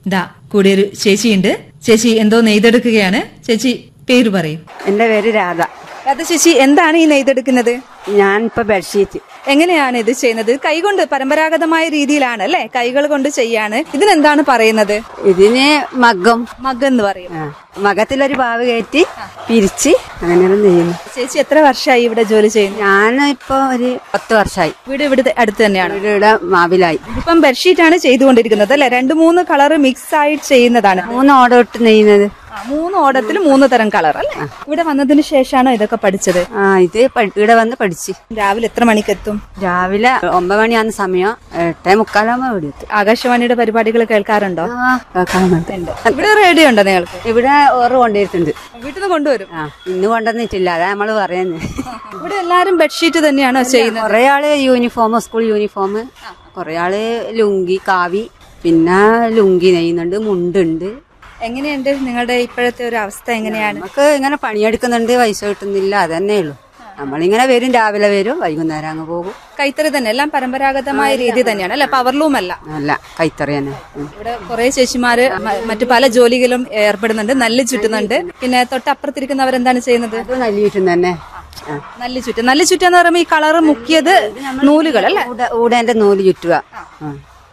ദാ കൂടെ ഒരു ചേച്ചിയുണ്ട് ചേച്ചി എന്തോ നെയ്തെടുക്കുകയാണ് ചേച്ചി പേര് പറയും എൻ്റെ പേര് രാധ അത് ചേച്ചി എന്താണ് ഈ നെയ്തെടുക്കുന്നത് ഞാൻ ഇപ്പൊ ബെഡ്ഷീറ്റ് എങ്ങനെയാണ് ഇത് ചെയ്യുന്നത് കൈകൊണ്ട് പരമ്പരാഗതമായ രീതിയിലാണ് അല്ലെ കൈകൾ കൊണ്ട് ചെയ്യാണ് ഇതിനെന്താണ് പറയുന്നത് ഇതിന് മഗ്ഗം മഗ് എന്ന് പറയും ആ, മകത്തിലൊരു പാവ് കയറ്റി പിരിച്ച് അങ്ങനെയാണ് നെയ്യുന്നു ചേച്ചി എത്ര വർഷമായി ഇവിടെ ജോലി ചെയ്യുന്നു ഞാൻ ഇപ്പൊ ഒരു പത്ത് വർഷമായി വീട് ഇവിടെ അടുത്ത് തന്നെയാണ് ഇവിടെ മാവിലായി ഇപ്പം ബെഡ്ഷീറ്റ് ആണ് ചെയ്തുകൊണ്ടിരിക്കുന്നത് അല്ലെ രണ്ട് മൂന്ന് കളർ മിക്സ് ആയിട്ട് ചെയ്യുന്നതാണ് മൂന്ന് ഓടം ഇട്ട് നെയ്യുന്നത് ആ, മൂന്ന് ഓടത്തിൽ മൂന്ന് തരം കളർ അല്ലെ ഇവിടെ വന്നതിന് ശേഷമാണോ ഇതൊക്കെ പഠിച്ചത് ആ ഇത് പ- ഇവിടെ വന്ന് പഠിച്ച് രാവിലെ എത്ര മണിക്ക് എത്തും രാവിലെ ഒമ്പത് മണിയാകുന്ന സമയം എട്ടേ മുക്കാലാകുമ്പോ ഇവിടെ എത്തും ആകാശവാണിയുടെ പരിപാടികൾ കേൾക്കാറുണ്ടോ ആ കേൾക്കാറുണ്ട് ഇവിടെ റേഡിയോ ഉണ്ടോ നിങ്ങൾക്ക് ഇവിടെ ഓറ് കൊണ്ടുവരുത്തുണ്ട് വീട്ടിൽ നിന്ന് കൊണ്ടുവരും ആ ഇന്ന് കൊണ്ടുവന്നിട്ടില്ല അതാ നമ്മള് പറയുന്നത് ഇവിടെ എല്ലാരും ബെഡ്ഷീറ്റ് തന്നെയാണോ ചെയ്യുന്നത് കുറെ ആള് യൂണിഫോം സ്കൂൾ യൂണിഫോം കുറെ ആള് ലുങ്കി കാവി പിന്നെ ലുങ്കി നെയ്യുന്നുണ്ട് മുണ്ടുണ്ട് എങ്ങനെയുണ്ട് നിങ്ങളുടെ ഇപ്പോഴത്തെ ഒരു അവസ്ഥ എങ്ങനെയാണ് നമുക്ക് ഇങ്ങനെ പണിയെടുക്കുന്നുണ്ട് പൈസ കിട്ടുന്നില്ല അതന്നെ ഉള്ളൂ നമ്മളിങ്ങനെ വരും രാവിലെ വരും വൈകുന്നേരം അങ്ങ് പോകും കൈത്തറി തന്നെ എല്ലാം പരമ്പരാഗതമായ രീതി തന്നെയാണ് അല്ലെ പവർലൂം അല്ല അല്ല കൈത്തറി തന്നെ ഉം. ഇവിടെ കുറെ ചേച്ചിമാര് മ- മറ്റു പല ജോലികളും ഏർപ്പെടുന്നുണ്ട് നല്ല ചുറ്റുന്നുണ്ട് പിന്നെ തൊട്ടപ്പുറത്തിരിക്കുന്നവരെന്താണ് ചെയ്യുന്നത് ഇത് നല്ലിയിട്ടും തന്നെ ആ. നല്ല ചുറ്റ് നല്ല ചുറ്റ് എന്ന് പറയുമ്പോൾ ഈ കളറ് മുക്കിയത് നൂലുകൾ അല്ലെ ഊട- ഊടേന്റെ നൂല് ചുറ്റുക ആ.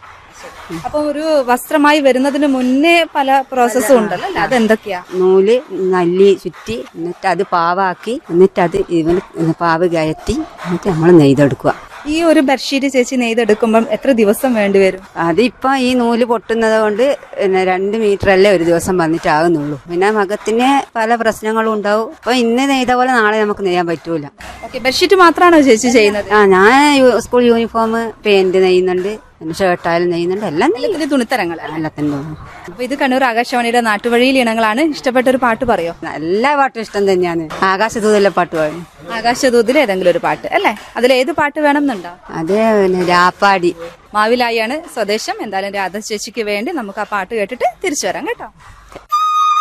അപ്പൊ ഒരു വസ്ത്രമായി വരുന്നതിന് മുന്നേ പല പ്രോസസ്സും ഉണ്ടല്ലോ അല്ലെ അതെന്തൊക്കെയാ നൂല് നല്ലി ചുറ്റി എന്നിട്ട് അത് പാവാക്കി എന്നിട്ട് അത് ഇവന് പാവ് കയറ്റി എന്നിട്ട് നമ്മൾ നെയ്തെടുക്കുക ഈ ഒരു ബെഡ്ഷീറ്റ് ചേച്ചി നെയ്തെടുക്കുമ്പം എത്ര ദിവസം വേണ്ടി വരും അതിപ്പോ ഈ നൂല് പൊട്ടുന്നത് കൊണ്ട് പിന്നെ രണ്ട് മീറ്റർ അല്ലേ ഒരു ദിവസം വന്നിട്ടാകുന്നുള്ളൂ പിന്നെ മകത്തിന് പല പ്രശ്നങ്ങളും ഉണ്ടാവും ഇപ്പൊ ഇന്ന് നെയ്ത പോലെ നാളെ നമുക്ക് നെയ്യാൻ പറ്റൂല ഓക്കെ ബെഡ്ഷീറ്റ് മാത്രമാണോ ചേച്ചി ചെയ്യുന്നത് ആ ഞാൻ യു- സ്കൂൾ യൂണിഫോം പാന്റ് നെയ്യുന്നുണ്ട് പിന്നെ ഷർട്ടായാലും നെയ്യുന്നുണ്ട് എല്ലാം നെയ്യും. എല്ലാത്തിനും തുണിത്തരങ്ങൾ എല്ലാത്തിനും തോന്നും അപ്പൊ ഇത് കണ്ണൂർ ആകാശവാണിയുടെ നാട്ടുവഴിയിൽ ഇനങ്ങളാണ് ഇഷ്ടപ്പെട്ട ഒരു പാട്ട് പറയോ എല്ലാ പാട്ടും ഇഷ്ടം തന്നെയാണ് ആകാശദൂതല്ല പാട്ട് പാടും ആകാശദൂതിൽ ഏതെങ്കിലും ഒരു പാട്ട് അല്ലേ അതിൽ ഏത് പാട്ട് വേണം എന്നുണ്ടോ അത് പിന്നെ രാപ്പാടി മാവിലായാണ് സ്വദേശം എന്തായാലും രാധ ചേച്ചിക്ക് വേണ്ടി നമുക്ക് ആ പാട്ട് കേട്ടിട്ട് തിരിച്ചു വരാം കേട്ടോ